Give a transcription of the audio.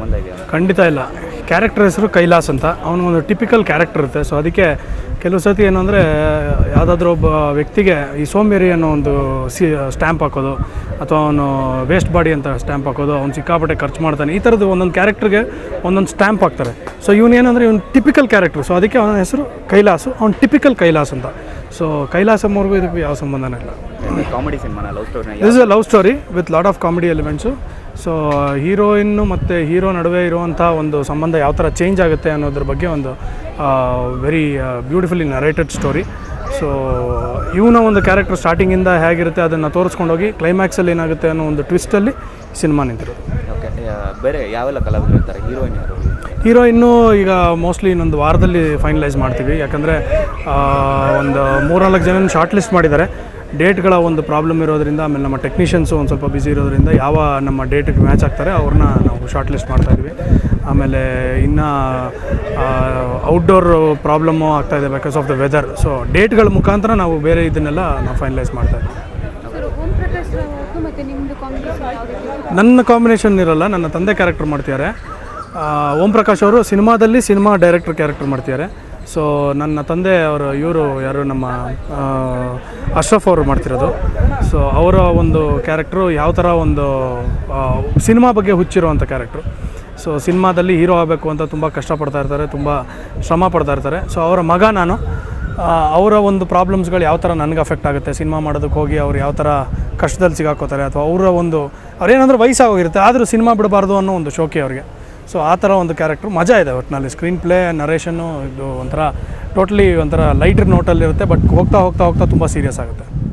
ಸಂಬಂಧ ಇದೆಯಾ ಖಂಡಿತ ಇಲ್ಲ ಕ್ಯಾರೆಕ್ಟರ್ ಹೆಸರು ಕೈಲಾಸ್ ಅಂತ ಅವನಿಗೊಂದು ಟಿಪಿಕಲ್ ಕ್ಯಾರೆಕ್ಟರ್ ಇರುತ್ತೆ ಸೊ ಅದಕ್ಕೆ ಕೆಲವು ಸತಿ ಏನು ಅಂದರೆ ಯಾವುದಾದ್ರೂ ಒಬ್ಬ ವ್ಯಕ್ತಿಗೆ ಈ ಸೋಂಬೇರಿ ಅನ್ನೋ ಒಂದು ಸಿ ಸ್ಟ್ಯಾಂಪ್ ಹಾಕೋದು ಅಥವಾ ಅವನು ವೇಸ್ಟ್ ಬಾಡಿ ಅಂತ ಸ್ಟ್ಯಾಂಪ್ ಹಾಕೋದು ಅವ್ನು ಸಿಕ್ಕಾಪಟ್ಟೆ ಖರ್ಚು ಮಾಡ್ತಾನೆ ಈ ಥರದ್ದು ಒಂದೊಂದು ಕ್ಯಾರೆಕ್ಟರ್ಗೆ ಒಂದೊಂದು ಸ್ಟ್ಯಾಂಪ್ ಹಾಕ್ತಾರೆ ಸೊ ಇವನು ಏನಂದರೆ ಇವನು ಟಿಪಿಕಲ್ ಕ್ಯಾರೆಕ್ಟರ್ ಸೊ ಅದಕ್ಕೆ ಅವನ ಹೆಸರು ಕೈಲಾಸು ಅವ್ನು ಟಿಪಿಕಲ್ ಕೈಲಾಸ್ ಅಂತ ಸೊ ಕೈಲಾಸ ಅವ್ರಿಗೂ ಇದಕ್ಕೂ ಯಾವ ಸಂಬಂಧನೇ ಇಲ್ಲ ಕಾಮಿಡಿ ಸಿನಿಮಾನ ಲವ್ ಸ್ಟೋರಿನ this is a love story with lot of comedy elements so heroine ಮತ್ತು ಹೀರೋ ನಡುವೆ ಇರುವಂಥ ಒಂದು ಸಂಬಂಧ ಯಾವ ಥರ ಚೇಂಜ್ ಆಗುತ್ತೆ ಅನ್ನೋದ್ರ ಬಗ್ಗೆ ಒಂದು very beautifully narrated story so ಇವನ ಒಂದು ಕ್ಯಾರೆಕ್ಟರ್ ಸ್ಟಾರ್ಟಿಂಗಿಂದ ಹೇಗಿರುತ್ತೆ ಅದನ್ನು ತೋರಿಸ್ಕೊಂಡೋಗಿ ಕ್ಲೈಮ್ಯಾಕ್ಸಲ್ಲಿ ಏನಾಗುತ್ತೆ ಅನ್ನೋ ಒಂದು ಟ್ವಿಸ್ಟಲ್ಲಿ ಸಿನಿಮಾ ನಿಂತಿರೋದು ಓಕೆ ಬೇರೆ ಯಾವೆಲ್ಲ ಕಲಾವಿದರು ಇರ್ತಾರೆ ಹೀರೋಯಿನ್ ಯಾರು ಹೀರೋಯಿನ್ನು ಈಗ ಮೋಸ್ಟ್ಲಿ ಇನ್ನೊಂದು ವಾರದಲ್ಲಿ ಫೈನಲೈಸ್ ಮಾಡ್ತೀವಿ ಯಾಕಂದರೆ ಒಂದು ಮೂರ್ನಾಲ್ಕು ಜನ ಶಾರ್ಟ್ ಲಿಸ್ಟ್ ಮಾಡಿದ್ದಾರೆ ಡೇಟ್ಗಳ ಒಂದು ಪ್ರಾಬ್ಲಮ್ ಇರೋದ್ರಿಂದ ಆಮೇಲೆ ನಮ್ಮ ಟೆಕ್ನಿಷಿಯನ್ಸು ಒಂದು ಸ್ವಲ್ಪ ಬ್ಯುಸಿ ಇರೋದ್ರಿಂದ ಯಾವ ನಮ್ಮ ಡೇಟಿಗೆ ಮ್ಯಾಚ್ ಆಗ್ತಾರೆ ಅವ್ರನ್ನ ನಾವು ಶಾರ್ಟ್ ಲಿಸ್ಟ್ ಮಾಡ್ತಾಯಿದ್ವಿ ಆಮೇಲೆ ಇನ್ನು ಔಟ್ಡೋರ್ ಪ್ರಾಬ್ಲಮ್ಮು ಆಗ್ತಾಯಿದೆ because of the weather so ಡೇಟ್ಗಳ ಮುಖಾಂತರ ನಾವು ಬೇರೆ ಇದನ್ನೆಲ್ಲ ನಾವು ಫೈನಲೈಸ್ ಮಾಡ್ತಾಯಿದ್ವಿ ಸರ್ ಓಂ ಪ್ರಕಾಶ್ ರಾವ್ ಅವ್ರದ್ದು ಮತ್ತು ನಿಮ್ಮದು ಕಾಂಬಿನೇಷನ್ ಯಾವ ರೀತಿ ನನ್ನ ಕಾಂಬಿನೇಷನ್ ಇರಲ್ಲ ನನ್ನ ತಂದೆ ಕ್ಯಾರೆಕ್ಟರ್ ಮಾಡ್ತಿದ್ದಾರೆ ಆ, ಓಂ ಪ್ರಕಾಶ್ ಅವರು ಸಿನಿಮಾದಲ್ಲಿ ಸಿನಿಮಾ ಡೈರೆಕ್ಟರ್ ಕ್ಯಾರೆಕ್ಟರ್ ಮಾಡ್ತಿದ್ದಾರೆ ಸೊ ನನ್ನ ತಂದೆ ಅವರು ಇವರು ಯಾರು ನಮ್ಮ ಆ, ಅಶ್ರಫ್ ಅವರು ಮಾಡ್ತಿರೋದು ಸೊ ಅವರ ಒಂದು ಕ್ಯಾರೆಕ್ಟ್ರು ಯಾವ ಥರ ಒಂದು ಸಿನಿಮಾ ಬಗ್ಗೆ ಹುಚ್ಚಿರುವಂಥ ಕ್ಯಾರೆಕ್ಟ್ರು ಸೊ ಸಿನಿಮಾದಲ್ಲಿ ಹೀರೋ ಆಗಬೇಕು ಅಂತ ತುಂಬ ಕಷ್ಟಪಡ್ತಾ ಇರ್ತಾರೆ ತುಂಬ ಶ್ರಮ ಪಡ್ತಾ ಇರ್ತಾರೆ ಸೊ ಅವರ ಮಗ ನಾನು ಆ, ಅವರ ಒಂದು ಪ್ರಾಬ್ಲಮ್ಸ್ಗಳು ಯಾವ ಥರ ನನಗೆ ಅಫೆಕ್ಟ್ ಆಗುತ್ತೆ ಸಿನಿಮಾ ಮಾಡೋದಕ್ಕೆ ಹೋಗಿ ಅವ್ರು ಯಾವ ಥರ ಕಷ್ಟದಲ್ಲಿ ಸಿಗಾಕೋತಾರೆ ಅಥವಾ ಅವರ ಒಂದು ಅವ್ರೇನಂದ್ರೆ ವಯಸ್ಸಾಗೋಗಿರುತ್ತೆ ಆದರೂ ಸಿನಿಮಾ ಬಿಡಬಾರ್ದು ಅನ್ನೋ ಒಂದು ಶೋಕಿ ಅವ್ರಿಗೆ ಸೊ ಆ ಥರ ಒಂದು ಕ್ಯಾರೆಕ್ಟ್ರು ಮಜಾ ಇದೆ ಒಟ್ಟಿನಲ್ಲಿ ಸ್ಕ್ರೀನ್ ಪ್ಲೇ ನರೇಷನ್ನು ಇದು ಒಂಥರ ಟೋಟ್ಲಿ ಒಂಥರ ಲೈಟ್ರ್ ನೋಟಲ್ಲಿರುತ್ತೆ ಬಟ್ ಹೋಗ್ತಾ ಹೋಗ್ತಾ ಹೋಗ್ತಾ ತುಂಬ ಸೀರಿಯಸ್ ಆಗುತ್ತೆ